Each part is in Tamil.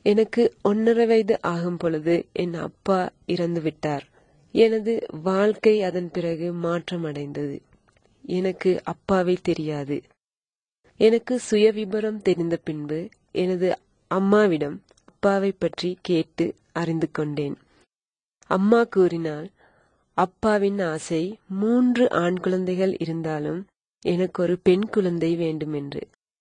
எனக்கு ஒன்றரை வயது ஆகும் பொழுது என் அப்பா இறந்து விட்டார் எனது வாழ்க்கை அதன் பிறகு மாற்றமடைந்தது எனக்கு அப்பாவை தெரியாது எனக்கு சுயவிபரம் தெரிந்த பின்பு எனது அம்மாவிடம் அப்பாவை பற்றி கேட்டு அறிந்து கொண்டேன் அம்மா கூறினாள் அப்பாவின் ஆசை மூன்று ஆண் குழந்தைகள் இருந்தாலும் எனக்கு ஒரு பெண் குழந்தை வேண்டுமென்று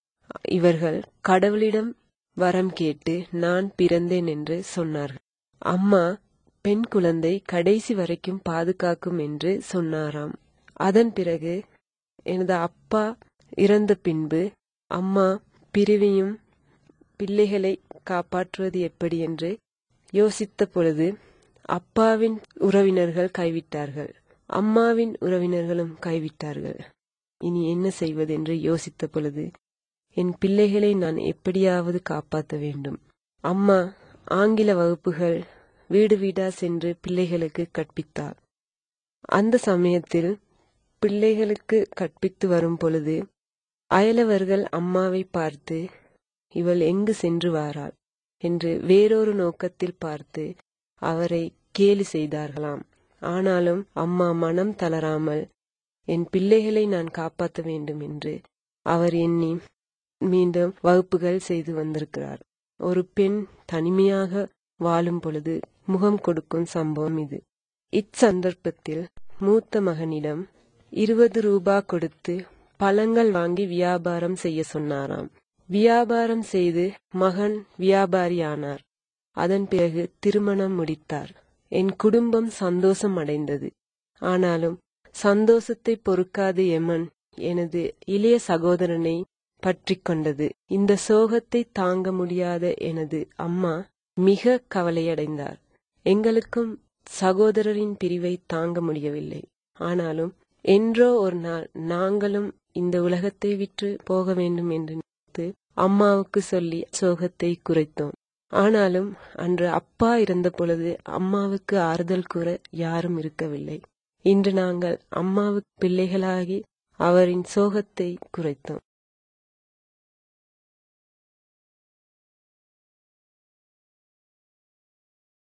இவர்கள் கடவுளிடம் வரம் கேட்டு நான் பிறந்தேன் என்று சொன்னார்கள் அம்மா பெண் குழந்தை கடைசி வரைக்கும் பாதுகாக்கும் என்று சொன்னாராம் அதன் பிறகு எனது அப்பா இறந்த பின்பு அம்மா பிரிவையும் பிள்ளைகளை காப்பாற்றுவது எப்படி என்று யோசித்த பொழுது அப்பாவின் உறவினர்கள் கைவிட்டார்கள் அம்மாவின் உறவினர்களும் கைவிட்டார்கள் இனி என்ன செய்வது என்று யோசித்த பொழுது என் பிள்ளைகளை நான் எப்படியாவது காப்பாற்ற வேண்டும் அம்மா ஆங்கில வகுப்புகள் வீடு வீடா சென்று பிள்ளைகளுக்கு கற்பித்தார் அந்த சமயத்தில் பிள்ளைகளுக்கு கற்பித்து வரும் பொழுது அயலவர்கள் அம்மாவை பார்த்து இவள் எங்கு சென்று வாராள் என்று வேறொரு நோக்கத்தில் பார்த்து அவரை கேலி செய்தார்களாம் ஆனாலும் அம்மா மனம் தளராமல் என் பிள்ளைகளை நான் காப்பாற்ற வேண்டும் என்று அவர் எண்ணி மீண்டும் வகுப்புகள் செய்து வந்திருக்கிறார் ஒரு பெண் தனிமையாக வாழும் பொழுது முகம் கொடுக்கும் சம்பவம் இது இச்சந்தர்ப்பத்தில் மூத்த மகனிடம் இருபது ரூபா கொடுத்து பழங்கள் வாங்கி வியாபாரம் செய்ய சொன்னாராம் வியாபாரம் செய்து மகன் வியாபாரியானார் அதன் பிறகு திருமணம் முடித்தார் என் குடும்பம் சந்தோஷம் அடைந்தது ஆனாலும் சந்தோஷத்தை பொறுக்காது எமன் எனது இளைய சகோதரனை பற்றி கொண்டது இந்த சோகத்தை தாங்க முடியாத எனது அம்மா மிக கவலையடைந்தார் எங்களுக்கும் சகோதரரின் பிரிவை தாங்க முடியவில்லை ஆனாலும் என்றோ ஒரு நாள் நாங்களும் இந்த உலகத்தை விற்று போக வேண்டும் என்று நினைத்து அம்மாவுக்கு சொல்லி சோகத்தை குறைத்தோம் ஆனாலும் அன்று அப்பா இருந்த பொழுது அம்மாவுக்கு ஆறுதல் கூற யாரும் இருக்கவில்லை இன்று நாங்கள் அம்மாவுக்கு பிள்ளைகளாகி அவரின் சோகத்தை குறைத்தோம்